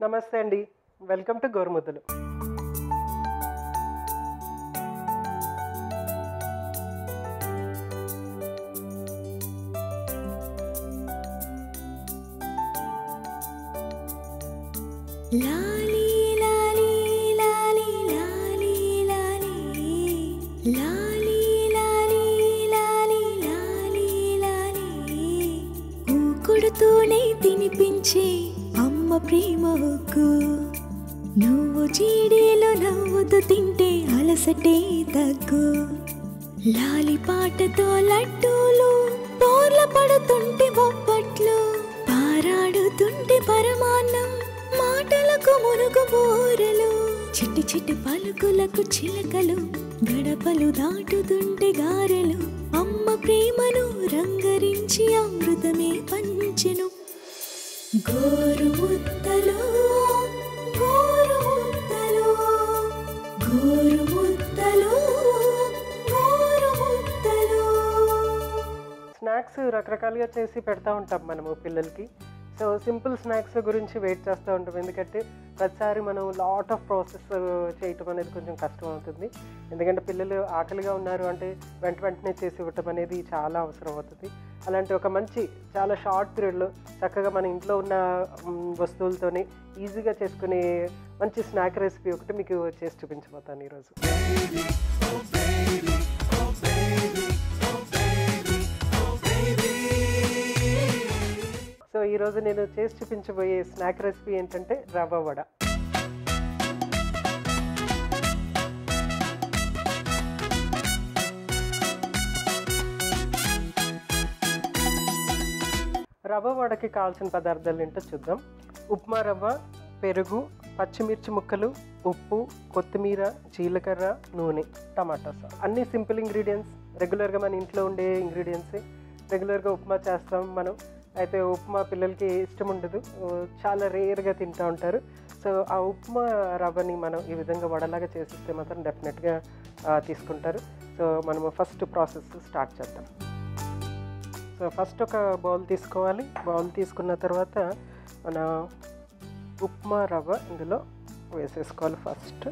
నమస్తే అండి welcome to గోరుముద్దలు లాలీ లాలీ లాలీ లాలీ లాలీ లాలీ లాలీ లాలీ లాలీ లాలీ ఊకుడుతూనే తినిపించే అమ్మ ప్రేమ హక్కు నువ్వు చీడీలో నవ్వుతూ తింటే అలసటే తగ్గు లాలి పాటతో లడ్డూలు పోర్ల పడుతుంటే బొప్పట్లు పారాడుతుంటే పరమాన్నం మాటలకు మునుగు బోరలు చిట్టి చిట్టి పలుకులకు చిలకలు గడపలు దాటుతుంటే గారెలు అమ్మ ప్రేమను రంగరించి అమృతమే పంచెను గోరు ముద్దలు గోరు ముద్దలు గోరు ముద్దలు గోరు ముద్దలు స్నాక్స్ రకరకాలుగా చేసి పెడతా ఉంటాం మనము పిల్లలకి సో సింపుల్ స్నాక్స్ గురించి వెయిట్ చేస్తూ ఉంటాం ఎందుకంటే ప్రతిసారి మనం లాట్ ఆఫ్ ప్రాసెస్ చేయటం అనేది కొంచెం కష్టం అవుతుంది ఎందుకంటే పిల్లలు ఆకలిగా ఉన్నారు అంటే వెంట వెంటనే చేసి ఇవ్వటం అనేది చాలా అవసరం అవుతుంది అలాంటి ఒక మంచి చాలా షార్ట్ పీరియడ్లో చక్కగా మన ఇంట్లో ఉన్న మ్, వస్తువులతోనే ఈజీగా చేసుకునే మంచి స్నాక్ రెసిపీ ఒకటి మీకు చేసి చూపించబోతాను ఈరోజు సో ఈరోజు నేను చేసి చూపించబోయే స్నాక్ రెసిపీ ఏంటంటే రవ్వ వడ రవ్వ వడకి కావాల్సిన పదార్థాలు ఏంటో చూద్దాం ఉప్మా రవ్వ పెరుగు పచ్చిమిర్చి ముక్కలు ఉప్పు కొత్తిమీర జీలకర్ర నూనె టమాటా సాస్ అన్ని సింపుల్ ఇంగ్రీడియంట్స్ రెగ్యులర్గా మన ఇంట్లో ఉండే ఇంగ్రీడియంట్సే రెగ్యులర్గా ఉప్మా చేస్తాం మనం అయితే ఉప్మా పిల్లలకి ఇష్టం ఉండదు ఓ, చాలా రేర్గా తింటూ ఉంటారు సో ఆ ఉప్మా రవ్వని మనం ఈ విధంగా వడలాగా చేసిస్తే మాత్రం డెఫినెట్గా తీసుకుంటారు సో మనము ఫస్ట్ ప్రాసెస్ స్టార్ట్ చేద్దాం సో ఫస్ట్ ఒక బౌల్ తీసుకోవాలి బౌల్ తీసుకున్న తర్వాత మన ఉప్మా రవ్వ ఇందులో వేసేసుకోవాలి ఫస్ట్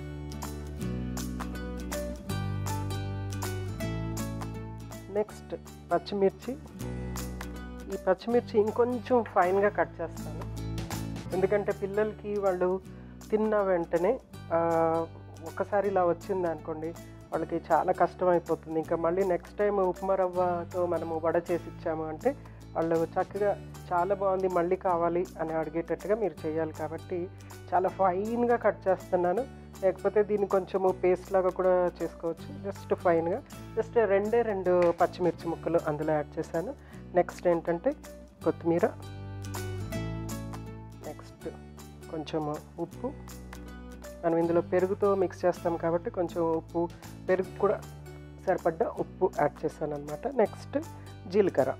నెక్స్ట్ పచ్చిమిర్చి ఈ పచ్చిమిర్చి ఇంకొంచెం ఫైన్గా కట్ చేస్తాను ఎందుకంటే పిల్లలకి వాళ్ళు తిన్న వెంటనే ఆ, ఒక్కసారి ఇలా వచ్చింది అనుకోండి వాళ్ళకి చాలా కష్టం అయిపోతుంది ఇంకా మళ్ళీ నెక్స్ట్ టైం ఉప్మా రవ్వతో మనము వడ చేసి ఇచ్చాము అంటే వాళ్ళు చక్కగా చాలా బాగుంది మళ్ళీ కావాలి అని అడిగేటట్టుగా మీరు చేయాలి కాబట్టి చాలా ఫైన్గా కట్ చేస్తున్నాను లేకపోతే దీన్ని కొంచెము పేస్ట్ లాగా కూడా చేసుకోవచ్చు జస్ట్ ఫైన్గా జస్ట్ రెండే రెండు పచ్చిమిర్చి ముక్కలు అందులో యాడ్ చేశాను నెక్స్ట్ ఏంటంటే కొత్తిమీర నెక్స్ట్ కొంచెము ఉప్పు మనం ఇందులో పెరుగుతో మిక్స్ చేస్తాం కాబట్టి కొంచెం ఉప్పు పెరుగు కూడా సరిపడ్డ ఉప్పు యాడ్ చేశాను అనమాట నెక్స్ట్ జీలకర్ర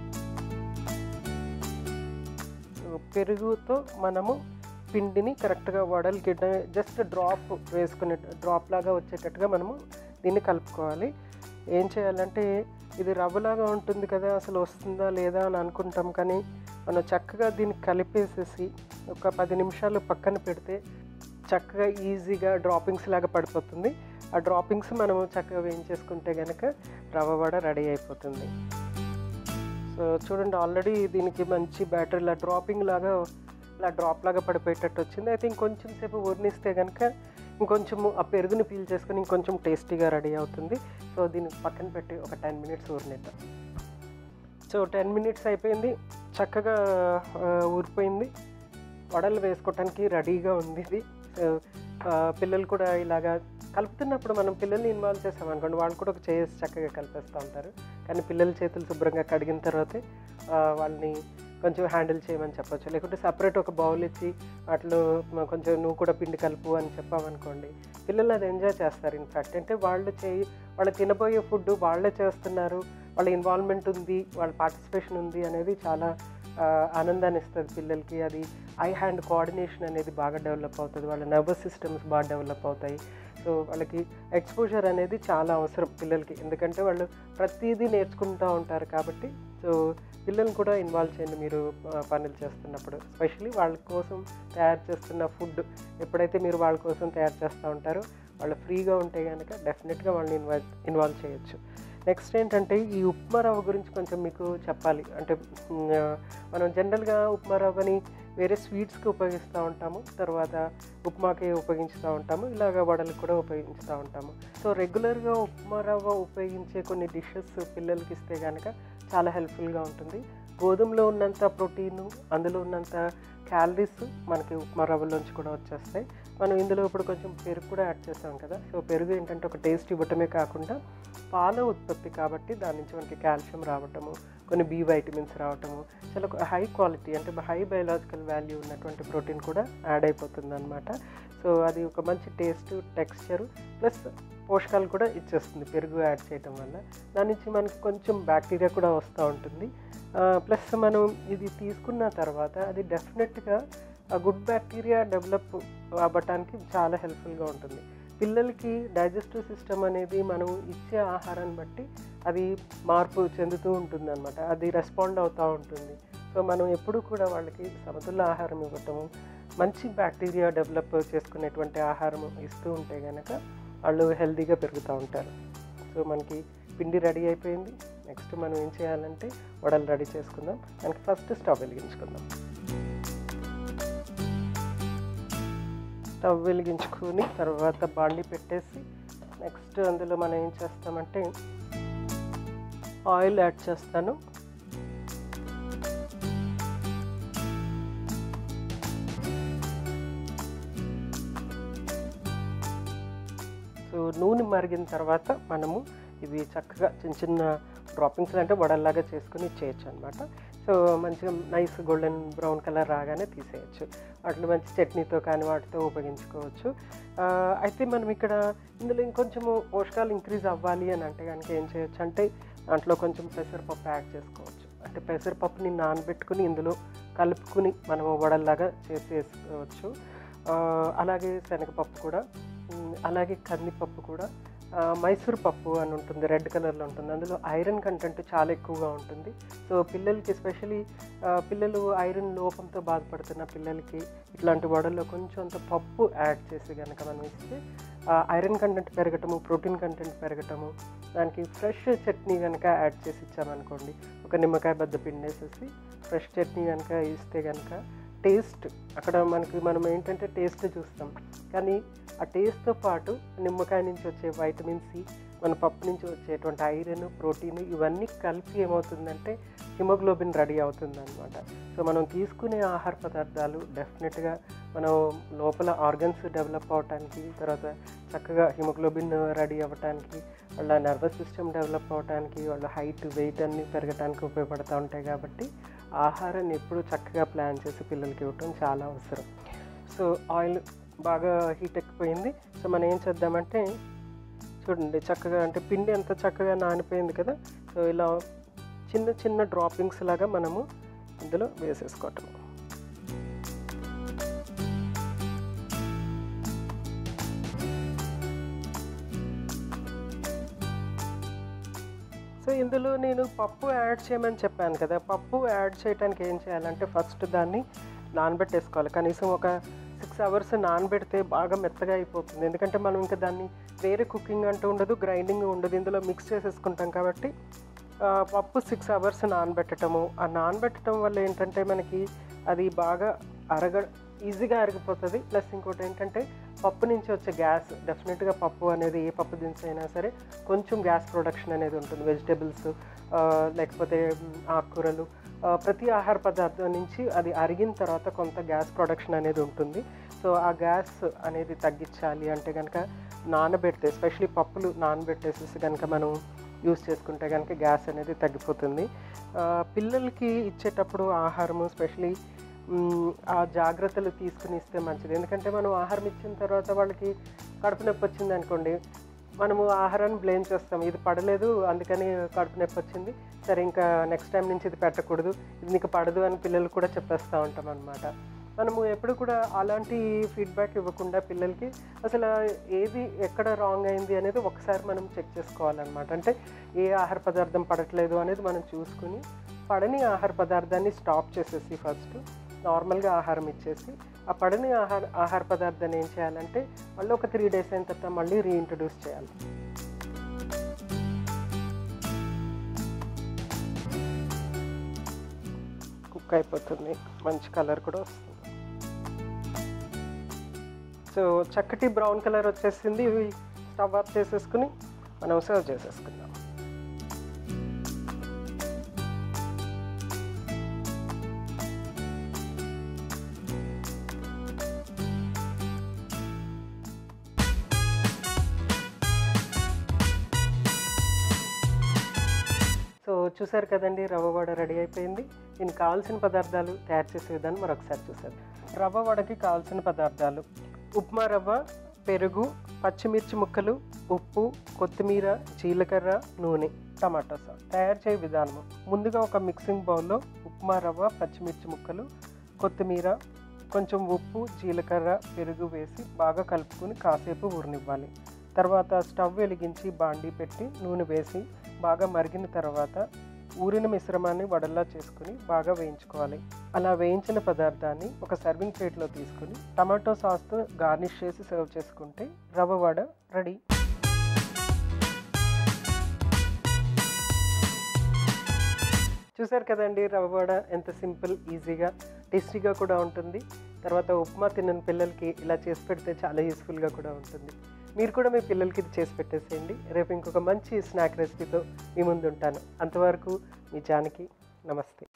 సో పెరుగుతో మనము పిండిని కరెక్ట్గా వడలు గిడ్డ జస్ట్ డ్రాప్ వేసుకునే డ్రాప్ లాగా వచ్చేటట్టుగా మనము దీన్ని కలుపుకోవాలి ఏం చేయాలంటే ఇది రవ్వలాగా ఉంటుంది కదా అసలు వస్తుందా లేదా అని అనుకుంటాం కానీ మనం చక్కగా దీన్ని కలిపేసేసి ఒక పది నిమిషాలు పక్కన పెడితే చక్కగా ఈజీగా డ్రాపింగ్స్ లాగా పడిపోతుంది ఆ డ్రాపింగ్స్ మనము చక్కగా వేయించేసుకుంటే కనుక రవ్వ వడ రెడీ అయిపోతుంది సో చూడండి ఆల్రెడీ దీనికి మంచి బ్యాటర్ ఇలా డ్రాపింగ్ లాగా ఇలా డ్రాప్ లాగా పడిపోయేటట్టు వచ్చింది అయితే ఇంకొంచెం సేపు ఊరినిస్తే కనుక ఇంకొంచెము ఆ పెరుగుని పీల్ చేసుకొని ఇంకొంచెం టేస్టీగా రెడీ అవుతుంది సో దీన్ని పక్కన పెట్టి ఒక టెన్ మినిట్స్ ఊరినిద్దాం సో టెన్ మినిట్స్ అయిపోయింది చక్కగా ఆ, ఊరిపోయింది వడలు వేసుకోవటానికి రెడీగా ఉంది ఇది సో ఆ, పిల్లలు కూడా ఇలాగా కలుపుతున్నప్పుడు మనం పిల్లల్ని ఇన్వాల్వ్ చేసామనుకోండి వాళ్ళు కూడా ఒక చేసి చక్కగా కలిపేస్తూ ఉంటారు కానీ పిల్లల చేతులు శుభ్రంగా కడిగిన తర్వాతే ఆ, వాళ్ళని కొంచెం హ్యాండిల్ చేయమని చెప్పొచ్చు లేకుంటే సపరేట్ ఒక బౌల్ ఇచ్చి వాటిలో మ- కొంచెం నువ్వు కూడా పిండి కలుపు అని చెప్పామనుకోండి పిల్లలు అది ఎంజాయ్ చేస్తారు ఇన్ఫ్యాక్ట్ అంటే వాళ్ళు చేయి వాళ్ళు తినబోయే ఫుడ్ వాళ్ళే చేస్తున్నారు వాళ్ళ ఇన్వాల్వ్మెంట్ ఉంది వాళ్ళ పార్టిసిపేషన్ ఉంది అనేది చాలా ఆ, ఆనందాన్ని ఇస్తుంది పిల్లలకి అది ఐ హ్యాండ్ కోఆర్డినేషన్ అనేది బాగా డెవలప్ అవుతుంది వాళ్ళ నర్వస్ సిస్టమ్స్ బాగా డెవలప్ అవుతాయి సో వాళ్ళకి ఎక్స్పోజర్ అనేది చాలా అవసరం పిల్లలకి ఎందుకంటే వాళ్ళు ప్రతిదీ నేర్చుకుంటూ ఉంటారు కాబట్టి సో పిల్లల్ని కూడా ఇన్వాల్వ్ చేయండి మీరు ఆ, పనులు చేస్తున్నప్పుడు స్పెషలీ వాళ్ళ కోసం తయారు చేస్తున్న ఫుడ్ ఎప్పుడైతే మీరు వాళ్ళ కోసం తయారు చేస్తూ ఉంటారో వాళ్ళు ఫ్రీగా ఉంటే కనుక డెఫినెట్గా వాళ్ళని ఇన్వాల్వ్ ఇన్వాల్వ్ చేయొచ్చు నెక్స్ట్ ఏంటంటే ఈ ఉప్మా రవ్వ గురించి కొంచెం మీకు చెప్పాలి అంటే మ్, ఆ, మనం జనరల్గా ఉప్మా రవ్వని వేరే స్వీట్స్కి ఉపయోగిస్తూ ఉంటాము తర్వాత ఉప్మాకి ఉపయోగిస్తూ ఉంటాము ఇలాగ వడలకు కూడా ఉపయోగిస్తూ ఉంటాము సో రెగ్యులర్గా ఉప్మా రవ్వ ఉపయోగించే కొన్ని డిషెస్ పిల్లలకి ఇస్తే కనుక చాలా హెల్ప్ఫుల్గా ఉంటుంది గోధుమలో ఉన్నంత ప్రోటీన్ అందులో ఉన్నంత క్యాలరీస్ మనకి ఉప్మా రవ్వలోంచి కూడా వచ్చేస్తాయి మనం ఇందులో ఇప్పుడు కొంచెం పెరుగు కూడా యాడ్ చేస్తాం కదా సో పెరుగు ఏంటంటే ఒక టేస్ట్ ఇవ్వటమే కాకుండా పాల ఉత్పత్తి కాబట్టి దాని నుంచి మనకి కాల్షియం రావటము కొన్ని బి వైటమిన్స్ రావటము చాలా హై క్వాలిటీ అంటే హై బయలాజికల్ వాల్యూ ఉన్నటువంటి ప్రోటీన్ కూడా యాడ్ అయిపోతుంది అనమాట సో అది ఒక మంచి టేస్ట్ టెక్స్చర్ ప్లస్ పోషకాలు కూడా ఇచ్చేస్తుంది పెరుగు యాడ్ చేయటం వల్ల దాని నుంచి మనకి కొంచెం బ్యాక్టీరియా కూడా వస్తూ ఉంటుంది ప్లస్ మనం ఇది తీసుకున్న తర్వాత అది డెఫినెట్గా ఆ గుడ్ బ్యాక్టీరియా డెవలప్ అవ్వటానికి చాలా హెల్ప్ఫుల్గా ఉంటుంది పిల్లలకి డైజెస్టివ్ సిస్టమ్ అనేది మనం ఇచ్చే ఆహారాన్ని బట్టి అది మార్పు చెందుతూ ఉంటుంది అనమాట అది రెస్పాండ్ అవుతూ ఉంటుంది సో మనం ఎప్పుడు కూడా వాళ్ళకి సమతుల్య ఆహారం ఇవ్వటము మంచి బ్యాక్టీరియా డెవలప్ చేసుకునేటువంటి ఆహారం ఇస్తూ ఉంటే కనుక వాళ్ళు హెల్తీగా పెరుగుతూ ఉంటారు సో మనకి పిండి రెడీ అయిపోయింది నెక్స్ట్ మనం ఏం చేయాలంటే వడలు రెడీ చేసుకుందాం దానికి ఫస్ట్ స్టవ్ వెలిగించుకుందాం స్టవ్ వెలిగించుకొని తర్వాత బాండి పెట్టేసి నెక్స్ట్ అందులో మనం ఏం చేస్తామంటే ఆయిల్ యాడ్ చేస్తాను సో నూనె మరిగిన తర్వాత మనము ఇవి చక్కగా చిన్న చిన్న డ్రాపింగ్స్ అంటే వడల్లాగా చేసుకుని ఇచ్చేయచ్చు అనమాట సో మంచిగా నైస్ గోల్డెన్ బ్రౌన్ కలర్ రాగానే తీసేయచ్చు వాటిని మంచి చట్నీతో కానీ వాటితో ఉపయోగించుకోవచ్చు ఆ, అయితే మనం ఇక్కడ ఇందులో ఇంకొంచెము పోషకాలు ఇంక్రీజ్ అవ్వాలి అని అంటే కనుక ఏం చేయొచ్చు అంటే దాంట్లో కొంచెం పెసరపప్పు యాడ్ చేసుకోవచ్చు అంటే పెసరపప్పుని నానబెట్టుకుని ఇందులో కలుపుకుని మనము వడల్లాగా చేసి వేసుకోవచ్చు ఆ, అలాగే శనగపప్పు కూడా ఉమ్, అలాగే కందిపప్పు కూడా ఆ, మైసూర్ పప్పు అని ఉంటుంది రెడ్ కలర్లో ఉంటుంది అందులో ఐరన్ కంటెంట్ చాలా ఎక్కువగా ఉంటుంది సో పిల్లలకి ఎస్పెషలీ పిల్లలు ఐరన్ లోపంతో బాధపడుతున్న పిల్లలకి ఇట్లాంటి వడల్లో కొంచెం అంత పప్పు యాడ్ చేసి కనుక మనం ఇస్తే ఐరన్ కంటెంట్ పెరగటము ప్రోటీన్ కంటెంట్ పెరగటము దానికి ఫ్రెష్ చట్నీ కనుక యాడ్ చేసి ఇచ్చామనుకోండి ఒక నిమ్మకాయ బద్ద పిండేసేసి ఫ్రెష్ చట్నీ కనుక ఇస్తే కనుక టేస్ట్ అక్కడ మనకి మనం ఏంటంటే టేస్ట్ చూస్తాం కానీ ఆ టేస్ట్తో పాటు నిమ్మకాయ నుంచి వచ్చే వైటమిన్ సి మన పప్పు నుంచి వచ్చేటువంటి ఐరన్ ప్రోటీన్ ఇవన్నీ కలిపి ఏమవుతుందంటే హిమోగ్లోబిన్ రెడీ అవుతుంది అనమాట సో మనం తీసుకునే ఆహార పదార్థాలు డెఫినెట్గా మనం లోపల ఆర్గన్స్ డెవలప్ అవడానికి తర్వాత చక్కగా హిమోగ్లోబిన్ రెడీ అవ్వటానికి వాళ్ళ నర్వస్ సిస్టమ్ డెవలప్ అవడానికి వాళ్ళ హైట్ వెయిట్ అన్నీ పెరగడానికి ఉపయోగపడుతూ ఉంటాయి కాబట్టి ఆహారాన్ని ఎప్పుడు చక్కగా ప్లాన్ చేసి పిల్లలకి ఇవ్వటం చాలా అవసరం సో ఆయిల్ బాగా హీట్ ఎక్కిపోయింది సో మనం ఏం చేద్దామంటే చూడండి చక్కగా అంటే పిండి ఎంత చక్కగా నానిపోయింది కదా సో ఇలా చిన్న చిన్న డ్రాపింగ్స్ లాగా మనము ఇందులో వేసేసుకోవటం సో ఇందులో నేను పప్పు యాడ్ చేయమని చెప్పాను కదా పప్పు యాడ్ చేయడానికి ఏం చేయాలంటే ఫస్ట్ దాన్ని నానబెట్టేసుకోవాలి కనీసం ఒక సిక్స్ అవర్స్ నానబెడితే బాగా మెత్తగా అయిపోతుంది ఎందుకంటే మనం ఇంకా దాన్ని వేరే కుకింగ్ అంటూ ఉండదు గ్రైండింగ్ ఉండదు ఇందులో మిక్స్ చేసేసుకుంటాం కాబట్టి ఆ, పప్పు సిక్స్ అవర్స్ నానబెట్టడము ఆ నానబెట్టడం వల్ల ఏంటంటే మనకి అది బాగా అరగ ఈజీగా అరిగిపోతుంది ప్లస్ ఇంకోటి ఏంటంటే పప్పు నుంచి వచ్చే గ్యాస్ డెఫినెట్గా పప్పు అనేది ఏ పప్పు దినుసు అయినా సరే కొంచెం గ్యాస్ ప్రొడక్షన్ అనేది ఉంటుంది వెజిటేబుల్స్ లేకపోతే మ్, ఆకుకూరలు ఆ, ప్రతి ఆహార పదార్థం నుంచి అది అరిగిన తర్వాత కొంత గ్యాస్ ప్రొడక్షన్ అనేది ఉంటుంది సో ఆ గ్యాస్ అనేది తగ్గించాలి అంటే కనుక నానబెడితే ఎస్పెషలీ పప్పులు నానబెట్టేసేసి కనుక మనం యూస్ చేసుకుంటే కనుక గ్యాస్ అనేది తగ్గిపోతుంది ఆ, పిల్లలకి ఇచ్చేటప్పుడు ఆహారము స్పెషలీ ఆ జాగ్రత్తలు తీసుకుని ఇస్తే మంచిది ఎందుకంటే మనం ఆహారం ఇచ్చిన తర్వాత వాళ్ళకి కడుపు నొప్పి వచ్చింది అనుకోండి మనము ఆహారాన్ని బ్లేమ్ చేస్తాం ఇది పడలేదు అందుకని కడుపు నొప్పి వచ్చింది సరే ఇంకా నెక్స్ట్ టైం నుంచి ఇది పెట్టకూడదు ఇది నీకు పడదు అని పిల్లలు కూడా చెప్పేస్తూ ఉంటాం అనమాట మనము ఎప్పుడు కూడా అలాంటి ఫీడ్బ్యాక్ ఇవ్వకుండా పిల్లలకి అసలు ఏది ఎక్కడ రాంగ్ అయింది అనేది ఒకసారి మనం చెక్ చేసుకోవాలన్నమాట అంటే ఏ ఆహార పదార్థం పడట్లేదు అనేది మనం చూసుకుని పడని ఆహార పదార్థాన్ని స్టాప్ చేసేసి ఫస్ట్ నార్మల్గా ఆహారం ఇచ్చేసి ఆ పడని ఆహార ఆహార పదార్థాన్ని ఏం చేయాలంటే మళ్ళీ ఒక త్రీ డేస్ అయిన తర్వాత మళ్ళీ రీఇంట్రడ్యూస్ చేయాలి కుక్ అయిపోతుంది మంచి కలర్ కూడా వస్తుంది సో చక్కటి బ్రౌన్ కలర్ వచ్చేసింది ఇవి స్టవ్ ఆఫ్ చేసేసుకుని మనం సర్వ్ చేసేసుకుందాం సో చూసారు కదండి రవ్వ వడ రెడీ అయిపోయింది దీనికి కావాల్సిన పదార్థాలు తయారు చేసే విధానం మరొకసారి చూసారు రవ్వ వడకి కావాల్సిన పదార్థాలు ఉప్మా రవ్వ పెరుగు పచ్చిమిర్చి ముక్కలు ఉప్పు కొత్తిమీర జీలకర్ర నూనె టమాటా సాస్ తయారు చేయ విధానం ముందుగా ఒక మిక్సింగ్ బౌల్లో ఉప్మా రవ్వ పచ్చిమిర్చి ముక్కలు కొత్తిమీర కొంచెం ఉప్పు జీలకర్ర పెరుగు వేసి బాగా కలుపుకొని కాసేపు ఊరనివ్వాలి తర్వాత స్టవ్ వెలిగించి బాండీ పెట్టి నూనె వేసి బాగా మరిగిన తర్వాత ఊరిన మిశ్రమాన్ని వడల్లా చేసుకుని బాగా వేయించుకోవాలి అలా వేయించిన పదార్థాన్ని ఒక సర్వింగ్ ప్లేట్లో తీసుకుని టమాటో సాస్తో గార్నిష్ చేసి సర్వ్ చేసుకుంటే రవ్వ వడ రెడీ చూసారు కదండి రవ్వ వడ ఎంత సింపుల్ ఈజీగా టేస్టీగా కూడా ఉంటుంది తర్వాత ఉప్మా తినని పిల్లలకి ఇలా చేసి పెడితే చాలా యూస్ఫుల్గా కూడా ఉంటుంది మీరు కూడా మీ పిల్లలకి ఇది చేసి పెట్టేసేయండి రేపు ఇంకొక మంచి స్నాక్ రెసిపీతో మీ ముందు ఉంటాను అంతవరకు మీ జానకి నమస్తే